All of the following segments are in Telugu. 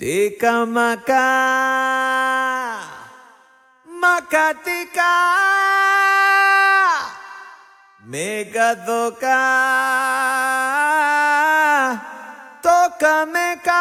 Tika maka Maka tika Mega toka Toka meka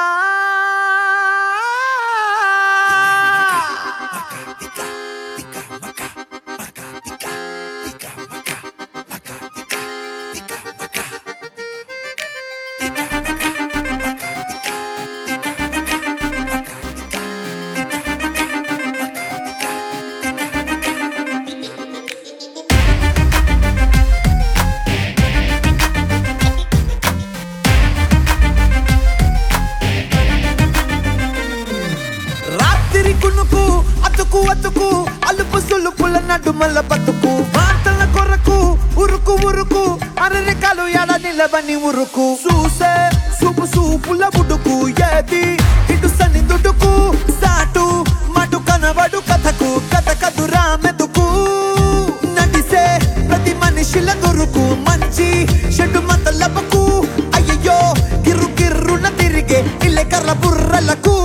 రాత్రి కునుకు అతుకు అతుకు అలుపు సులుపుల నడుమల బతుకు మాటల కొరకు ఉరుకు ఉరుకు అరరికాలు ఎడ నిలబని ఉరుకు చూసే సూపు సూపుల బుడుకు ఏది ఇటు సని దుడుకు సాటు మటు కనబడు కథకు కథ కదురా మెతుకు నడిసే ప్రతి మనిషిల దొరుకు మంచి షెడ్డు మతలబకు అయ్యయ్యో గిర్రు గిర్రున తిరిగే ఇల్లె కర్ర బుర్రలకు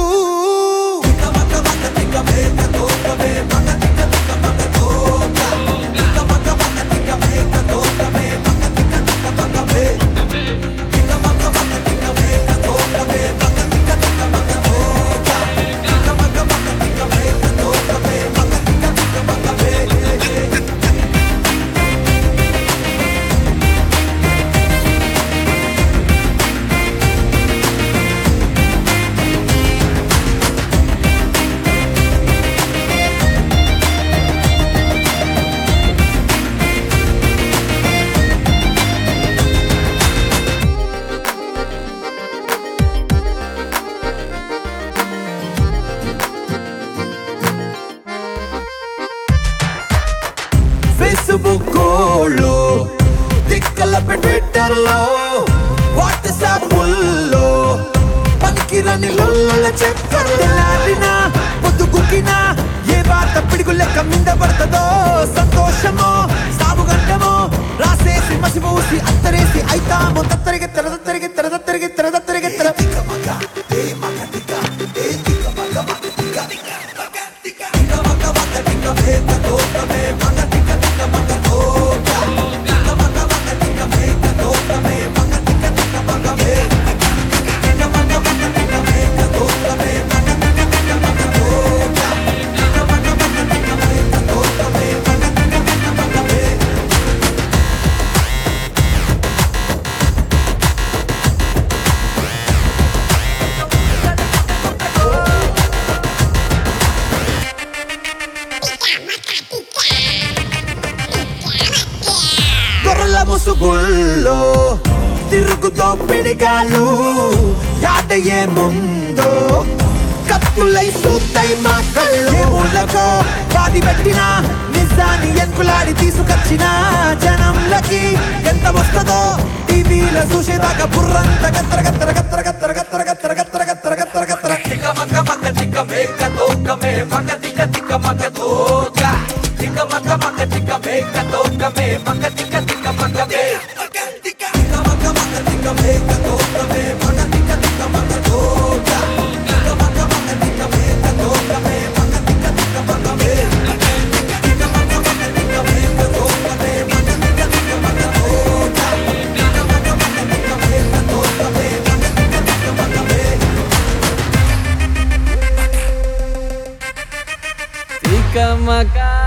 ఫేస్బుక్ లో దిక్కల ట్విట్టర్ లో వాట్సాప్ లో పనికిరని లొల్లల చక్కర్లాడిన పొద్దుగుకిన ఏ వార్త పిడుగు లెక్క మింద పడుతుందో సంతోషమో సాగుగండమో రాసేసి మసిమూసి అత్తరేసి అయితామో తత్తరిగి తెర తత్తరిగి తెర తత్తరిగి తెర తత్తరిగి తెర దొరల ముసుగుల్లో తిరుగుతో పిడిగాలు యాదయ్యే ముందో కత్తులై సూత్తై మా కళ్ళు మూలకో పాది పెట్టిన నిజాన్ని ఎంకులాడి తీసుకొచ్చిన జనంలకి ఎంత వస్తుందో టీవీల చూసేదాకా బుర్రంత గత్తర గత్తర గత్తర గత్తర గత్తర గత్తర గత్తర గత్తర గత్తర గత్తర Tika maka maka tika meka toka me maka tika tika maka toka Tika maka maka tika meka toka me maka tika tika maka me Tika maka maka tika meka toka me maka tika tika maka toka Tika maka maka tika meka toka me maka tika tika maka me Tika maka maka tika meka toka me maka tika tika maka toka Tika maka maka tika meka toka me maka tika tika maka me Tika maka